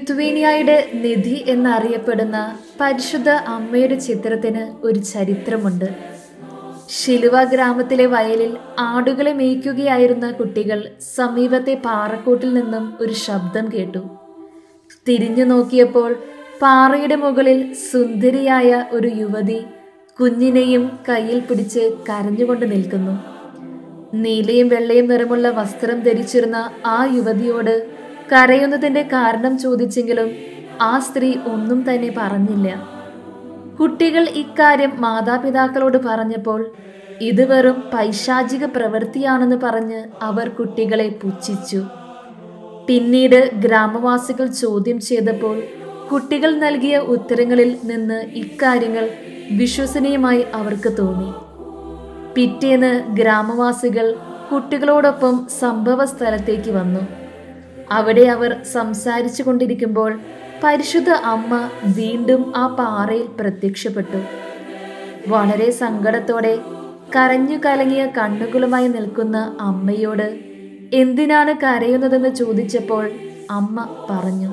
ലിത്വേനിയയുടെ നിധി എന്നറിയപ്പെടുന്ന പരിശുദ്ധ അമ്മയുടെ ചിത്രത്തിന് ഒരു ചരിത്രമുണ്ട് ഷിലുവ ഗ്രാമത്തിലെ വയലിൽ ആടുകളെ മേയ്ക്കുകയായിരുന്ന കുട്ടികൾ സമീപത്തെ പാറക്കൂട്ടിൽ നിന്നും ഒരു ശബ്ദം കേട്ടു തിരിഞ്ഞു നോക്കിയപ്പോൾ പാറയുടെ മുകളിൽ സുന്ദരിയായ ഒരു യുവതി കുഞ്ഞിനെയും കയ്യിൽ പിടിച്ച് കരഞ്ഞുകൊണ്ട് നിൽക്കുന്നു നീലയും വെള്ളയും നിറമുള്ള വസ്ത്രം ധരിച്ചിരുന്ന ആ യുവതിയോട് കരയുന്നതിന്റെ കാരണം ചോദിച്ചെങ്കിലും ആ സ്ത്രീ ഒന്നും തന്നെ പറഞ്ഞില്ല കുട്ടികൾ ഇക്കാര്യം മാതാപിതാക്കളോട് പറഞ്ഞപ്പോൾ ഇത് വെറും പൈശാചിക പ്രവൃത്തിയാണെന്ന് പറഞ്ഞ് അവർ കുട്ടികളെ പുച്ഛിച്ചു പിന്നീട് ഗ്രാമവാസികൾ ചോദ്യം ചെയ്തപ്പോൾ കുട്ടികൾ നൽകിയ ഉത്തരങ്ങളിൽ നിന്ന് ഇക്കാര്യങ്ങൾ വിശ്വസനീയമായി അവർക്ക് തോന്നി പിറ്റേന്ന് ഗ്രാമവാസികൾ കുട്ടികളോടൊപ്പം സംഭവ സ്ഥലത്തേക്ക് വന്നു അവിടെ അവർ സംസാരിച്ചു കൊണ്ടിരിക്കുമ്പോൾ പരിശുദ്ധ അമ്മ വീണ്ടും ആ പാറയിൽ പ്രത്യക്ഷപ്പെട്ടു വളരെ സങ്കടത്തോടെ കരഞ്ഞു കലങ്ങിയ കണ്ണുകളുമായി നിൽക്കുന്ന അമ്മയോട് എന്തിനാണ് കരയുന്നതെന്ന് ചോദിച്ചപ്പോൾ അമ്മ പറഞ്ഞു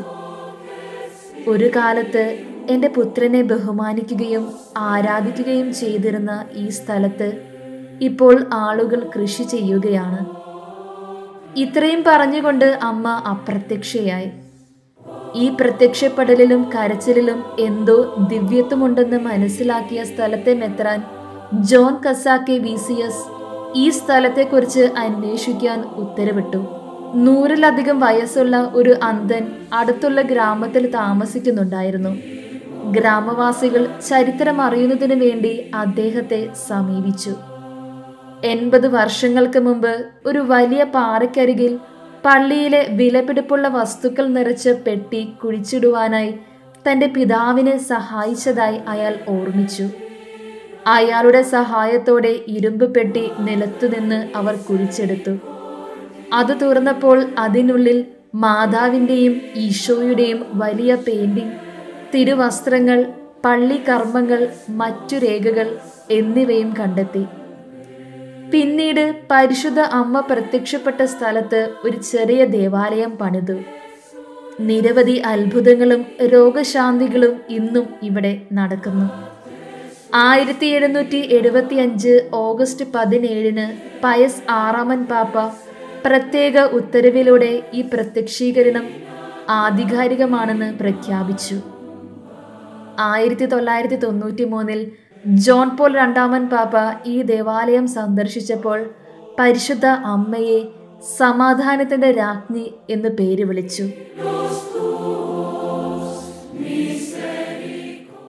ഒരു കാലത്ത് എൻ്റെ പുത്രനെ ബഹുമാനിക്കുകയും ആരാധിക്കുകയും ചെയ്തിരുന്ന ഈ സ്ഥലത്ത് ഇപ്പോൾ ആളുകൾ കൃഷി ചെയ്യുകയാണ് ഇത്രയും പറഞ്ഞുകൊണ്ട് അമ്മ അപ്രത്യക്ഷയായി ഈ പ്രത്യക്ഷപ്പെടലിലും കരച്ചിലിലും എന്തോ ദിവ്യത്വമുണ്ടെന്ന് മനസ്സിലാക്കിയ സ്ഥലത്തെ മെത്രാൻ ജോൺ കസാക്കെ വി സി എസ് ഈ സ്ഥലത്തെക്കുറിച്ച് അന്വേഷിക്കാൻ ഉത്തരവിട്ടു നൂറിലധികം വയസ്സുള്ള ഒരു അന്ധൻ അടുത്തുള്ള ഗ്രാമത്തിൽ താമസിക്കുന്നുണ്ടായിരുന്നു ഗ്രാമവാസികൾ ചരിത്രം അറിയുന്നതിനു വേണ്ടി അദ്ദേഹത്തെ സമീപിച്ചു എൺപത് വർഷങ്ങൾക്ക് മുമ്പ് ഒരു വലിയ പാറയ്ക്കരികിൽ പള്ളിയിലെ വിലപിടിപ്പുള്ള വസ്തുക്കൾ നിറച്ച പെട്ടി കുഴിച്ചിടുവാനായി തൻ്റെ പിതാവിനെ സഹായിച്ചതായി അയാൾ ഓർമ്മിച്ചു അയാളുടെ സഹായത്തോടെ ഇരുമ്പ് പെട്ടി നിലത്തുനിന്ന് അവർ കുഴിച്ചെടുത്തു അത് തുറന്നപ്പോൾ അതിനുള്ളിൽ മാതാവിൻ്റെയും ഈശോയുടെയും വലിയ പെയിന്റിംഗ് തിരുവസ്ത്രങ്ങൾ പള്ളി കർമ്മങ്ങൾ മറ്റു രേഖകൾ എന്നിവയും കണ്ടെത്തി പിന്നീട് പരിശുദ്ധ അമ്മ പ്രത്യക്ഷപ്പെട്ട സ്ഥലത്ത് ഒരു ചെറിയ ദേവാലയം പണിതു നിരവധി അത്ഭുതങ്ങളും രോഗശാന്തികളും ഇന്നും ഇവിടെ നടക്കുന്നു ആയിരത്തി എഴുന്നൂറ്റി എഴുപത്തി അഞ്ച് ഓഗസ്റ്റ് പതിനേഴിന് പയസ് ആറാമൻ പാപ്പ പ്രത്യേക ഉത്തരവിലൂടെ ഈ പ്രത്യക്ഷീകരണം ആധികാരികമാണെന്ന് പ്രഖ്യാപിച്ചു ആയിരത്തി തൊള്ളായിരത്തി തൊണ്ണൂറ്റി മൂന്നിൽ ജോൺ പോൾ രണ്ടാമൻ പാപ്പ ഈ ദേവാലയം സന്ദർശിച്ചപ്പോൾ പരിശുദ്ധ അമ്മയെ സമാധാനത്തിന്റെ രാജ്ഞി എന്ന് പേര് വിളിച്ചു